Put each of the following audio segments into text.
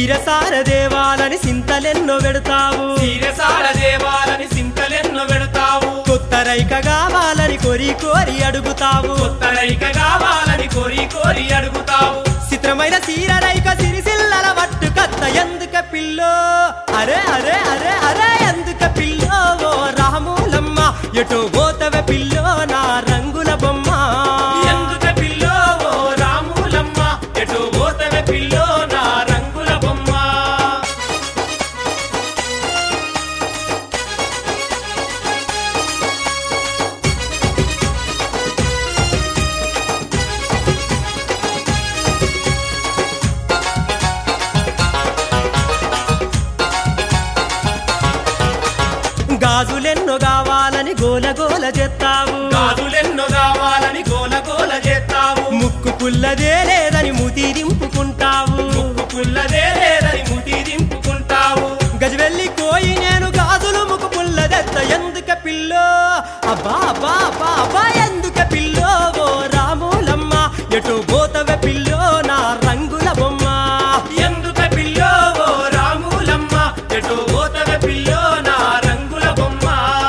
సీరసార దేవాలని సింతలెన్నో పెడతావు తీరసాల దేవాలని సింతలెన్నో పెడతావు కొత్త రైక కావాలని కోరి కోరి అడుగుతావు కొత్త రైక కావాలని కోరి కోరి అడుగుతావు చిత్రమైన సీర రైక సిరిసిల్లల వట్టు కత్త ఎందుక పిల్లో అరే అరే అరే అరే ఎందుక పిల్లో ఓ రామూలమ్మ ఎటు పోతవే పిల్లో నా రంగుల బొమ్మ ఎందుక పిల్లో ఓ రాములమ్మ ఎటు పోతవే పిల్లో నా రంగుల బొమ్మ గాజులెన్నో కావాలని గోల గోల చేస్తావు గాజులెన్నో కావాలని గోల గోల చేస్తావు ముక్కు పుల్లదే లేదని ముతి దింపుకుంటావు ముక్కు పుల్లదే లేదని ముటి దింపుకుంటావు గజవెల్లి కోయి నేను గాజులు ముక్కు పుల్లదెత్త ఎందుక పిల్లో అబ్బా అబ్బా అబ్బా అబ్బా ఎందుక పిల్లో ఓ రాములమ్మ ఎటు పోతవే పిల్లో నా రంగుల బొమ్మ ఎందుక పిల్లో ఓ రాములమ్మ ఎటు పోతవే పిల్లో నా రంగుల బొమ్మ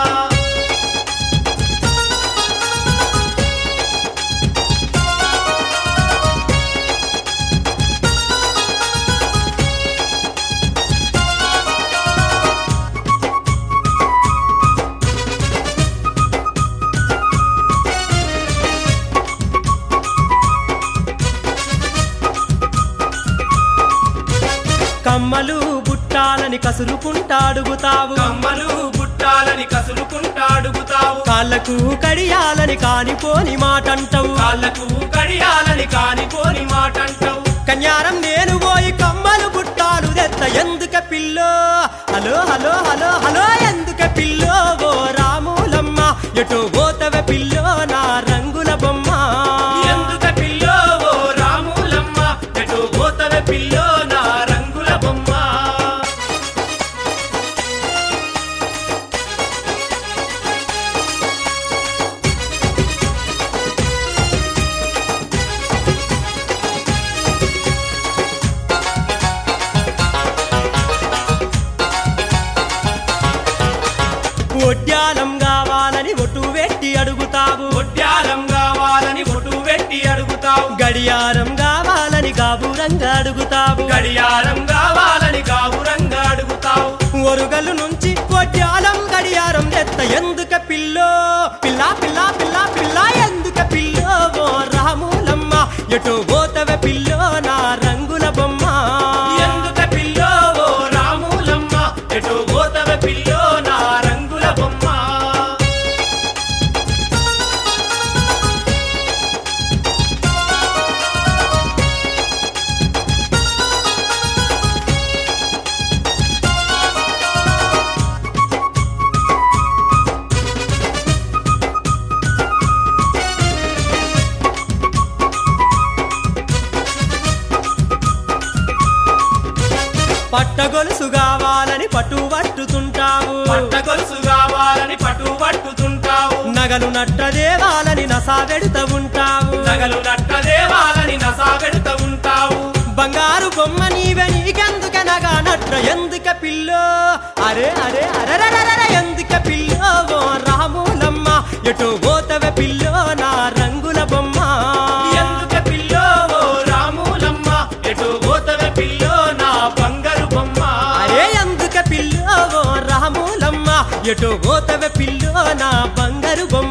కమ్మలు బుట్టాలని కసురుకుంటా అడుగుతావు కమ్మలు బుట్టాలని కసురుకుంటా అడుగుతావు కాళ్ళకు కడియాలని కానిపోని మాటంటావు కాళ్ళకు కడియాలని కానిపోని మాటంటావు కన్యారం నేను పోయి కమ్మలు బుట్టాలు తెత్త ఎందుక పిల్లో హలో హలో హలో హలో ఎందుక పిల్లో ఓ రాములమ్మ ఎటు పోతవే పిల్లో నా రంగుల బొమ్మ ఎందుక పిల్లో ఓ రాములమ్మ ఎటు పోతవే పిల్లో నా రంగుల బొమ్మ ఒడ్యాలం కావాలని ఒట్టు పెట్టి అడుగుతావు ముత్యాలం కావాలని ఒటు పెట్టి అడుగుతావు గడియారం కావాలని గాబురంగా అడుగుతావు గడియారం కావాలని గావురంగా అడుగుతావు ఒరుగలు నుంచి కొట్యాలం గడియారం ఎత్త ఎందుక పిల్లో పిల్ల పిల్ల పిల్ల పిల్ల ఎందుక పిల్లో ఓ రాములమ్మ ఎటు పోతవే పిల్లో నా రంగుల బొమ్మ ఎందుక పిల్లో ఓ రాములమ్మ ఎటు పోతవే పిల్లో నా రంగుల బొమ్మ పట్టగొలుసు కావాలని పట్టు పట్టుతుంటావు పట్ట గొలుసు కావాలని పట్టు పట్టుతుంటావు నగలు నట్ట దేవాలని నసా వెడుతూ ఉంటావు నగలు నట్ట దేవాలని నసా పెడుతూ ఉంటావు బంగారు బొమ్మ నీవే నీకెందుకనగా నట్ర ఎందుక పిల్లో అరే అరే అరరరర ఎందుక పిల్లో ఓ రాములమ్మ ఎటు పోతవే పిల్లో నా రంగుల బొమ్మ ఎందుక పిల్లో ఓ రాములమ్మ ఎటు పోతవే పిల్లో నా బంగారు బొమ్మ అరే ఎందుక పిల్లో ఓ రాములమ్మ ఎటు పోతవే పిల్లో నా బంగారు బొమ్మ